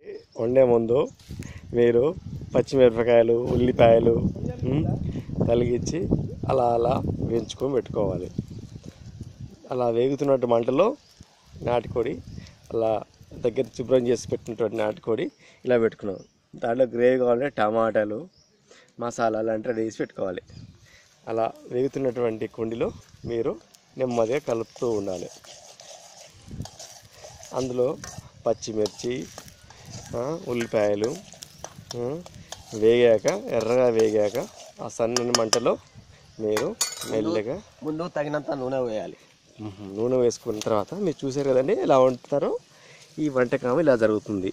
వండే ముందు మీరు పచ్చిమిరపకాయలు ఉల్లిపాయలు ఉమ్, తలిగించి అలా అలా వేయించుకొని పెట్టుకోవాలి అలా వేగుతున్నట్టు మంటలో నాటుకోడి అలా దగ్గర శుభ్రం చేసి పెట్టినటువంటి నాటుకోడి ఇలా పెట్టుకున్నాం దాంట్లో గ్రేవీ కావాలంటే టమాటాలు మసాలా లాంటివి వేసి పెట్టుకోవాలి అలా వేగుతున్నటువంటి కుండిలో మీరు నెమ్మదిగా కలుపుతూ ఉండాలి అందులో పచ్చిమిర్చి ఆ, ఉల్లిపాయలు ఆ, వేగాక ఎర్రగా వేగాక ఆ సన్నని మంటలో మీరు మెల్లగా ముందు తగినంత నూనె వేయాలి మ్మ్. నూనె వేసుకున్న తర్వాత మీరు చూసారు కదండి ఎలా వండుతారో ఈ వంటకం ఇలా జరుగుతుంది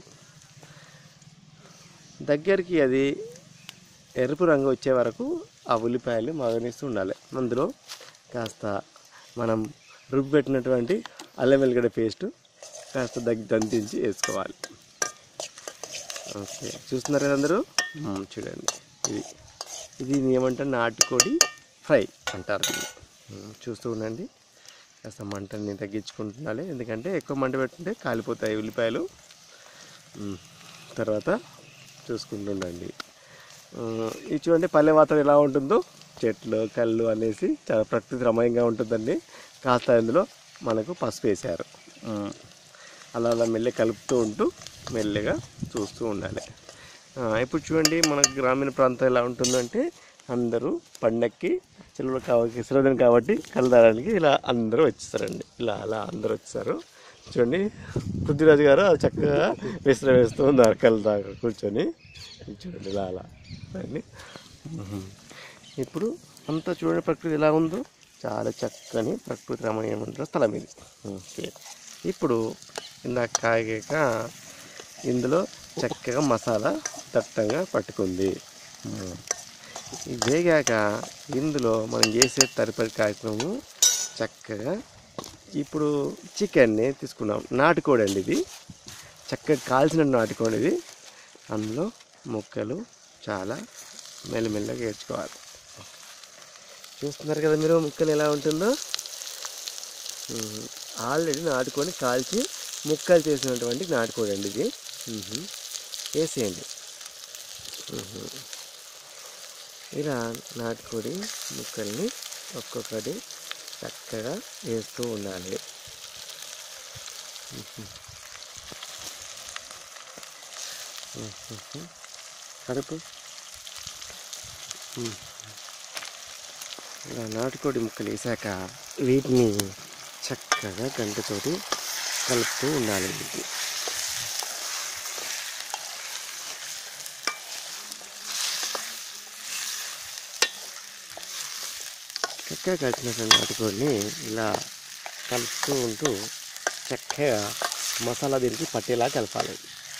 దగ్గరికి అది ఎరుపు రంగు వచ్చే వరకు ఆ ఉల్లిపాయలు మగనిస్తూ ఉండాలి అందులో కాస్త మనం రుబ్బి పెట్టినటువంటి అల్లం వెల్లిగడ్డ పేస్ట్ కాస్త దగ్గర దంతించి వేసుకోవాలి ఓకే చూస్తున్నారు కదా అందరూ మ్మ్, చూడండి ఇది ఇది దీన్ని ఏమంటారు నాటుకోడి ఫ్రై అంటారు దీన్ని మ్మ్, చూస్తూ ఉండండి కాస్త మంటని తగ్గించుకుంటుండాలి ఎందుకంటే ఎక్కువ మంట పెట్టుకుంటే కాలిపోతాయి ఉల్లిపాయలు మ్మ్. తర్వాత చూసుకుంటుండండి ఆ, ఇది చూడండి పల్లె వాతావరణం ఎలా ఉంటుందో చెట్లు కళ్ళు అనేసి చాలా ప్రకృతి రమణీయంగా ఉంటుందండి కాస్త ఇందులో మనకు పసుపు వేశారు మ్మ్. అలా అలా మెల్లగా కలుపుతూ ఉంటూ మెల్లగా చూస్తూ ఉండాలి ఆ, ఇప్పుడు చూడండి మన గ్రామీణ ప్రాంతం ఎలా ఉంటుందంటే అందరూ పండక్కి సెలవులు కాబట్టి సెలవులు కాబట్టి కలదాడానికి ఇలా అందరూ వచ్చేసారండి ఇలా అలా అందరూ వచ్చేసారు చూడండి పృథ్వీరాజు గారు చక్కగా విసిర వేస్తూ ఉన్నారు కళ్ళు దాకా కూర్చొని చూడండి ఇలా అలా అండి మ్మ్. ఇప్పుడు అంతా చూడండి ప్రకృతి ఎలా ఉందో చాలా చక్కని ప్రకృతి రమణీయమైన స్థలం ఇది ఓకే ఇప్పుడు ఇందాక కాగాక ఇందులో చక్కగా మసాలా దట్టంగా పట్టుకుంది మ్మ్. ఇది వేగాక ఇందులో మనం చేసే తదుపరి కార్యక్రమం చక్కగా ఇప్పుడు చికెన్ని తీసుకున్నాం నాటుకోడి అండి ఇది చక్కగా కాల్చిన నాటుకోడి ఇది అందులో ముక్కలు చాలా మెల్లమెల్లగా ఏడ్చుకోవాలి చూస్తున్నారు కదా మీరు ముక్కలు ఎలా ఉంటుందో ఆల్రెడీ నాటుకొని కాల్చి ముక్కలు చేసినటువంటి నాటుకోడి అండి ఇది మ్మ్. వేసేయండి మ్మ్. ఇలా నాటుకోడి ముక్కల్ని ఒక్కొక్కటి చక్కగా వేస్తూ ఉండాలి కడుపు ఇలా నాటుకోడి ముక్కలు వేసాక వీటిని చక్కగా గంటతోటి కలుపుతూ ఉండాలి వీటిని చక్కగా కలిసినటువంటి నాటుకోడిని ఇలా కలుపుతూ ఉంటూ చక్కగా మసాలా దీనికి పట్టేలా కలపాలి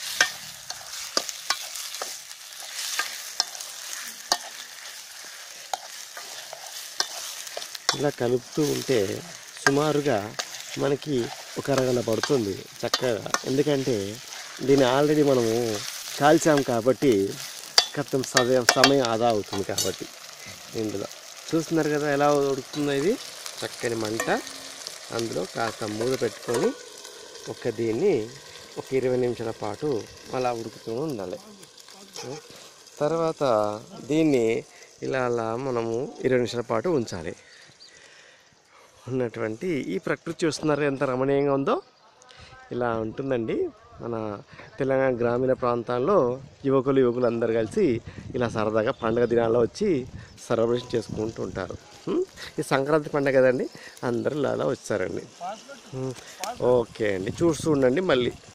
ఇలా కలుపుతూ ఉంటే సుమారుగా మనకి ఒక అరగంట పడుతుంది చక్కగా ఎందుకంటే దీన్ని ఆల్రెడీ మనము కాల్చాం కాబట్టి కత్తం సమయం సమయం ఆదా అవుతుంది కాబట్టి ఇందులో చూస్తున్నారు కదా ఎలా ఉడుకుతుందో ఇది చక్కని మంట అందులో కాస్త మూత పెట్టుకొని ఒక దీన్ని ఒక ఇరవై నిమిషాల పాటు అలా ఉడుకుతూ ఉండాలి తర్వాత దీన్ని ఇలా అలా మనము ఇరవై నిమిషాల పాటు ఉంచాలి ఉన్నటువంటి ఈ ప్రకృతి చూస్తున్నారు ఎంత రమణీయంగా ఉందో ఇలా ఉంటుందండి మన తెలంగాణ గ్రామీణ ప్రాంతాల్లో యువకులు యువకులు అందరు కలిసి ఇలా సరదాగా పండుగ దినాల్లో వచ్చి సెలబ్రేషన్ చేసుకుంటూ ఉంటారు ఉం? ఈ సంక్రాంతి పండుగ కదండి అందరూ ఇలా అలా వచ్చారండి ఉం. ఓకే అండి చూస్తూ ఉండండి మళ్ళీ